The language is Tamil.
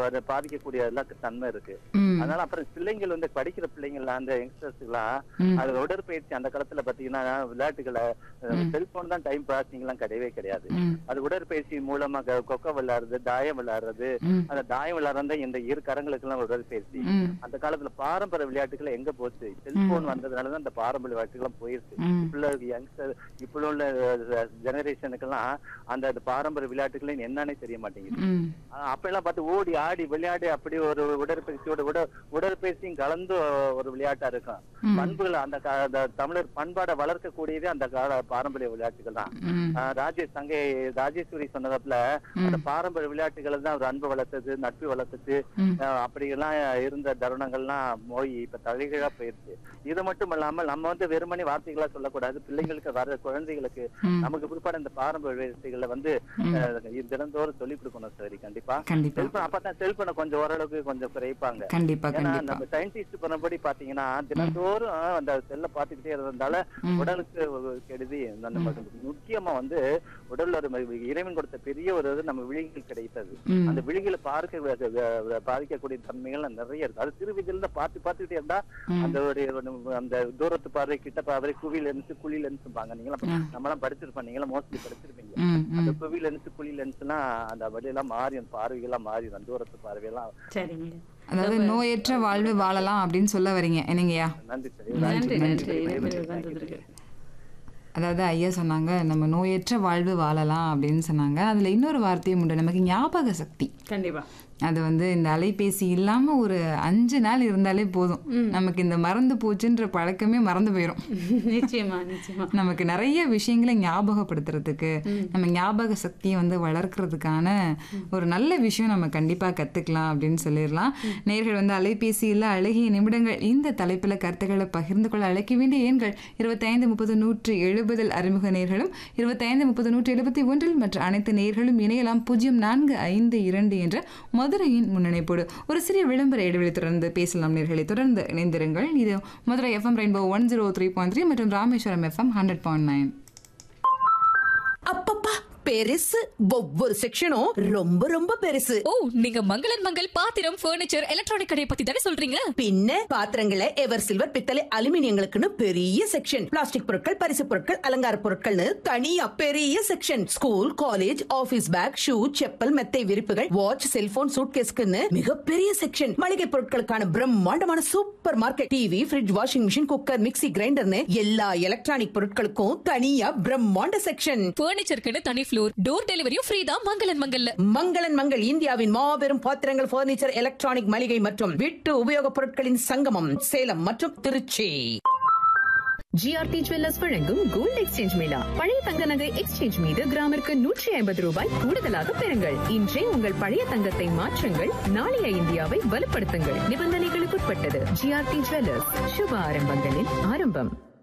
ஒரு பாதிக்கக்கூடிய எல்லாம் தன்மை இருக்கு ம். அதனால அப்புறம் பிள்ளைங்கள் வந்து படிக்கிற பிள்ளைங்கள் அந்த யங்ஸ்டர்ஸ் எல்லாம் ம். அது உடற்பயிற்சி அந்த காலத்துல பாத்தீங்கன்னா விளையாட்டுகளை செல்போன் தான் டைம் பாசிங் எல்லாம் கிடையவே கிடையாது ம். அது உடற்பயிற்சி மூலமா க- கொக்கோ விளையாடுறது தாயம் விளையாடுறது ம். அந்த தாயம் விளையாடுறது இந்த இரு கரங்களுக்கு எல்லாம் உடற்பயிற்சி ம். அந்த காலத்துல பாரம்பரிய விளையாட்டுகள் எங்க போச்சு செல்போன் வந்ததுனாலதான் அந்த பாரம்பரிய விளையாட்டுகள் போயிருச்சு ம். இப்ப உள்ள யங்ஸ்டர் இப்ப உள்ள ஜெனரேஷனுக்கெல்லாம் அந்த அந்த பாரம்பரிய விளையாட்டுகளே என்னன்னே தெரிய மாட்டேங்குது ம். ஆஹ் அப்ப எல்லாம் பார்த்து ஓடி ஆடி விளையாடி அப்படி ஒரு உடற்பயிற்சியோட உட உடற்பயிற்சியும் கலந்து ஒரு விளையாட்டா இருக்கும் ம். பண்புகள் அந்த கா- அந்த தமிழர் பண்பாடை வளர்க்கக்கூடியதே அந்த கால பாரம்பரிய விளையாட்டுகள் தான் ம். ஆஹ் ராஜேஷ் தங்கை ராஜேஸ்வரி சொன்னதுல அந்த பாரம்பரிய விளையாட்டுகள் தான் ஒரு அன்பு வளர்த்தது நட்பு வளர்த்தது ம். ஆஹ் அப்படியெல்லாம் இருந்த தருணங்கள்லாம் போய் இப்ப தலைகீழா போயிருச்சு இது மட்டும் இல்லாமல் நம்ம வந்து வெறுமனே வார்த்தைகளா சொல்லக்கூடாது பிள்ளைங்களுக்கு வர குழந்தைகளுக்கு ம். நமக்கு பிற்பாடு இந்த பாரம்பரிய விளையாட்டுகளை வந்து ஆஹ் தினந்தோறும் சொல்லிக் கொடுக்கணும் சரி கண்டிப்பா கண்டிப்பா செல்போன் அப்பதான் செல்போனை கொஞ்சம் ஓரளவுக்கு கொஞ்சம் குறைப்பாங்க கண்டிப்பா ஏன்னா கண்டிப்பா நம்ம சயின்டிஸ்ட் பண்ணபடி பாத்தீங்கன்னா தினந்தோறும் அந்த செல்ல பாத்துக்கிட்டே இருந்ததால ம். உடலுக்கு ஒரு கெடுதி இந்த நமக்கு முக்கியமா வந்து உடல்ல ஒரு ம- இறைவன் கொடுத்த பெரிய ஒரு இது நம்ம விழிகள் கிடைத்தது ம். அந்த விழிகளை பார்க்க வ- வ- வ- பாதிக்கக்கூடிய தன்மைகள் நிறைய இருக்கு அது சிறு வயதுல பார்த்து பார்த்துக்கிட்டே இருந்தா ம். அந்த ஒரு ஒரு அந்த தூரத்து பார்வை கிட்ட பார்வை குவி லென்ஸ் குழி லென்ஸ்பாங்க நீங்களா ம். நம்மளாம் படிச்சிருப்போம் நீங்களா மோஸ்ட்லி படிச்சிருப்பீங்க ம். அந்த ம். குவி லென்ஸ் குழி லென்ஸ்லாம் அந்த வழியெல்லாம் மாறி அந்த பார்வைகள்லாம் மாறி அந்த தூரத்து பார்வையெல்லாம் சரிங்க அதாவது நோயற்ற வாழ்வு வாழலாம் அப்படின்னு சொல்ல வரீங்க என்னங்கய்யா நன்றி சார் நன்றி நன்றி Thank you. இணைப்பில் வந்ததற்கு அதாவது ஐயா சொன்னாங்க நம்ம நோயற்ற வாழ்வு வாழலாம் அப்படின்னு சொன்னாங்க அதுல இன்னொரு வார்த்தையும் உண்டு நமக்கு ஞாபக சக்தி கண்டிப்பா அது வந்து இந்த அலைபேசி இல்லாம ஒரு அஞ்சு நாள் இருந்தாலே போதும் நமக்கு இந்த மறந்து போச்சுன்ற பழக்கமே மறந்து போயிடும் நிச்சயமா நிச்சயமா நமக்கு நிறைய விஷயங்களை ஞாபகப்படுத்துறதுக்கு நம்ம ஞாபக சக்தியை வந்து வளர்க்கறதுக்கான ஒரு நல்ல விஷயம் நம்ம கண்டிப்பா கத்துக்கலாம் அப்படின்னு சொல்லிடலாம் நேர்கள் வந்து அலைபேசியில் அழகிய நிமிடங்கள் இந்த தலைப்புல கருத்துக்களை பகிர்ந்து கொள்ள அழைக்க வேண்டிய எண்கள் இருபத்தைந்து முப்பது நூற்று எழுபதில் அறிமுக நேர்களும் இருபத்தைந்து முப்பது நூற்று எழுபத்தி ஒன்றில் மற்ற அனைத்து நேர்களும் இணையலாம் பூஜ்ஜியம் நான்கு ஐந்து இரண்டு என்ற மதுரையின் முன்னணிப்போடு ஒரு சிறிய விளம்பர இடைவெளி தொடர்ந்து பேசலாம் நேர்களை தொடர்ந்து இணைந்திருங்கள் இது Madurai FM rainbow one zero three point three மற்றும் Rameswaram FM hundred point nine அப்பப்பா பெருசு ஒவ்வொரு செக்ஷனும் ரொம்ப ரொம்ப பெருசு ஓ நீங்க மங்களன் மங்கள் பாத்திரம் ஃபர்னிச்சர் எலக்ட்ரானிக் கடையை பத்தி தானே சொல்றீங்க பின்ன பாத்திரங்களை எவர் சில்வர் பித்தளை அலுமினியங்களுக்குன்னு பெரிய செக்ஷன் பிளாஸ்டிக் பொருட்கள் பரிசு பொருட்கள் அலங்கார பொருட்கள்னு தனியா பெரிய section school college office bag shoe chappal மெத்தை விரிப்புகள் வாட்ச் செல்போன் சூட்கேஸ்க்குன்னு மிகப்பெரிய செக்ஷன் மளிகை பொருட்களுக்கான பிரம்மாண்டமான super market TV fridge washing machine cooker mixie கிரைண்டர்னு எல்லா எலக்ட்ரானிக் பொருட்களுக்கும் தனியா பிரம்மாண்ட செக்ஷன் ஃபர்னிச்சருக்குன்னு தனி ஃப்ளோர் டோர் டெலிவரியும் ஃப்ரீ தான் மங்களன் மங்கல்ல மங்களன் மங்கள் இந்தியாவின் மாபெரும் பாத்திரங்கள் பர்னிச்சர் எலக்ட்ரானிக் மளிகை மற்றும் வீட்டு உபயோகப் பொருட்களின் சங்கமம் சேலம் மற்றும் திருச்சி ஜிஆர்டி ஜுவல்லர்ஸ் வழங்கும் கோல்ட் எக்ஸ்சேஞ்ச் மேளா பழைய தங்க நகை எக்ஸ்சேஞ்ச் மீது கிராமிற்கு நூற்றி ஐம்பது ரூபாய் கூடுதலாக பெறுங்கள் இன்றே உங்கள் பழைய தங்கத்தை மாற்றுங்கள் நாளைய இந்தியாவை வலுப்படுத்துங்கள் நிபந்தனைகளுக்குட்பட்டது ஜிஆர்டி ஜுவல்லர்ஸ் சுப ஆரம்பங்களின் ஆரம்பம்